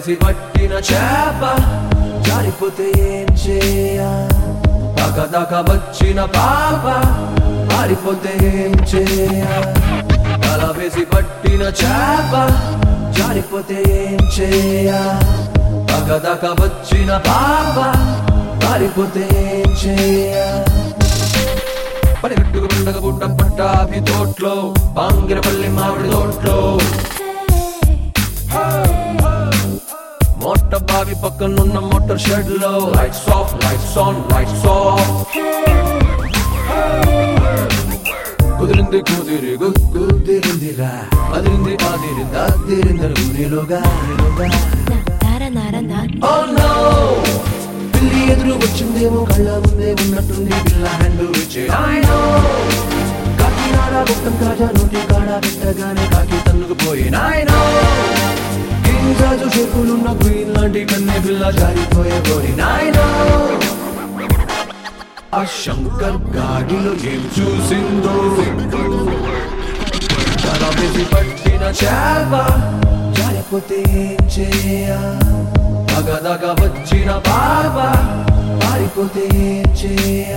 వేసి పట్టిన చేప జారిపోతే ఏం చేయ దాకా దాకా వచ్చిన పాప పారిపోతే ఏం చేయ తల వేసి పట్టిన చేప జారిపోతే ఏం చేయ దాకా దాకా వచ్చిన పాప పారిపోతే ఏం చేయ పనిగట్టుకు పండగ పుట్ట పట్టాభి తోట్లో పాంగిరపల్లి మామిడి తోట్లో మోట బావి పక్కనున్న మోటార్ షెడ్ లో lights off lights on lights off కుదిరింది కుదిరి కుదిరిందిరా అదిరింది అదిరింది అదిరింది ఊరిలోగా ఊరిలోగా 나라나라나 Oh no! పిల్లి ఎదురు వచ్చిందేమో కళ్ళ ముందే ఉన్నట్టుంది పిల్ల హ్యాండ్ విచ్చే I know! కాకినాడ గుట్టం కాజా నోటి కాడ పెట్టగానే కాకి తన్నుకు పోయిన I know! కింగ్ రాజు షేపులున్న క్వీన్ లాంటి కన్నె పిల్ల జారిపోయే కోరిన I know! ఆ శంకర్ గాడిలో ఏం చూసిందో తల వేసి పట్టిన చేప జారిపోతే ఏం చేయ దగదగ వచ్చిన పాప పారిపోతే ఏం చేయ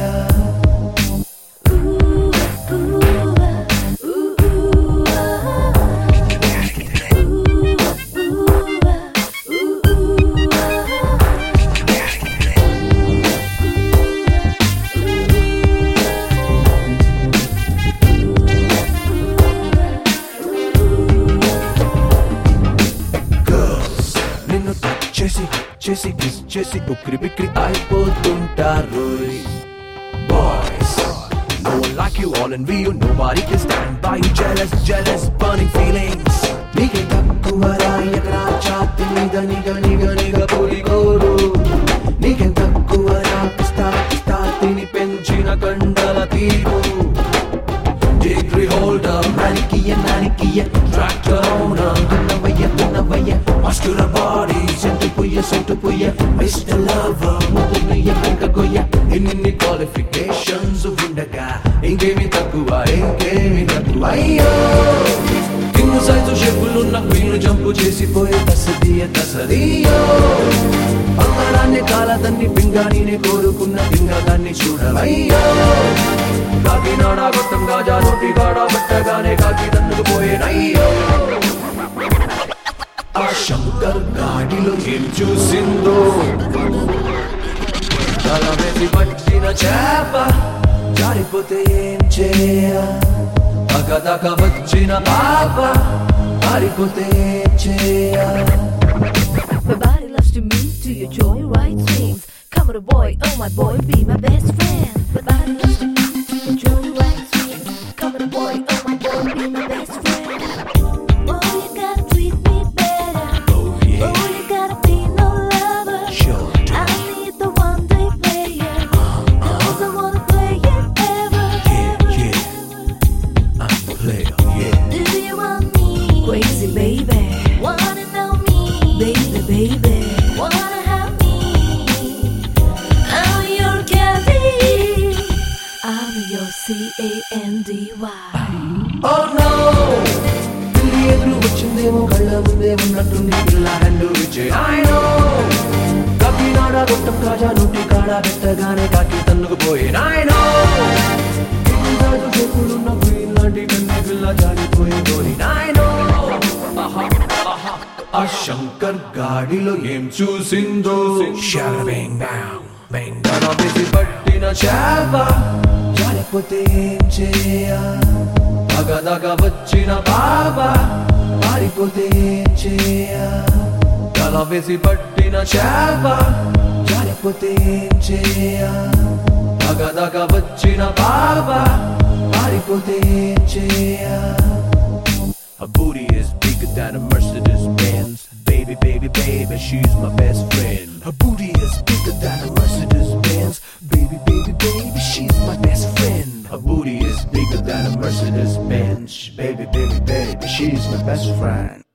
గర్ల్స్ నిన్ను టచ్ చేసి చేసి కిస్ చేసి ఉక్కిరి బిక్కిరి అయిపోతుంటారు boys No one like you all in view Nobody can stand by you Jealous, jealous, burning feelings నీకే తక్కువరా ఎక్కడ చాతి మీద నిగ నిగ నిగ పులిగోరు నీకే తక్కువరా పిస్తా పిస్తా తిని పెంచిన కండల తీరు Degree holder, manikia, manikia, tractor owner, tunavaya, tunavaya, muscular body, sent puya, sent puya, Mr. Lover, mutunuya, వెంకగొయ్య ఇన్ని క్వాలిఫికేషన్స్ ఉండగా ఇంకేమి తక్కువ ఇంకేమి తక్కువ అయ్యో కింగ్ సైజు షేపులున్న క్వీన్ జంపు చేసిపోయే తసదియ తసదియో బంగారాన్ని కాలదాన్ని పింగాణిని కోరుకున్న పింగాదాన్ని చూడవయ్యో కాకినాడ గొట్టం గాజా నోటి గాడ పెట్టగానే కాకి తన్నుకు పోయేనయ్యో ఆ శంకర్ గాడిలో ఏం చూసిందో తల వేసి పట్టిన చేప జారిపోతే ఏం చేయ దగదగ వచ్చిన పాప పారిపోతే ఏం చేయ My body loves to move to your joy right swings Come on boy, oh my boy, be my best friend My body loves to move to your joy right swings Come on boy, oh my boy, be my best friend Oh, you gotta treat me better Oh yeah, Oh, you gotta be no lover sure I need the one day player Cause I wanna play it ever, Yeah, ever, yeah. I'm the player, yeah Do you want me? Crazy baby Wanna know me? Baby, baby Wanna have me? I'm your candy I'm your C-A-N-D-Y Oh no! పిల్లి ఎదురు వచ్చిందేమో కళ్ళ ముందే ఉన్నట్టుంది పిల్ల hand విచ్చే I know! Kakinada గొట్టం కాజా నోటి కాడ పెట్టగానే కాకి తన్నుకు పోయిన I know! కింగ్ రాజు చెప్పులున్న క్వీన్ లాంటి కన్నె పిల్ల జారిపోయి కోరిన I know! ఆహా, ఆహా. ఆ శంకర్ గాడిలో ఏం చూసిందో షారబింగ్ బ్యాంగ్ బెంగ్ తన వేసి పట్టిన చేప జారిపోతే ఏం చేయ దగదగ వచ్చిన పాప పారిపోతే ఏం చేయ తల వేసి పట్టిన చేప జారిపోతే ఏం చేయ దగదగ వచ్చిన పాప పారిపోతే ఏం చేయ Her booty is bigger than a Mercedes Benz. Baby, baby, baby, she's my best friend. Her booty is bigger than a Mercedes Benz. Baby, baby, baby, she's my best friend. Her booty is bigger than a Mercedes Benz. Baby, baby, baby, she's my best friend.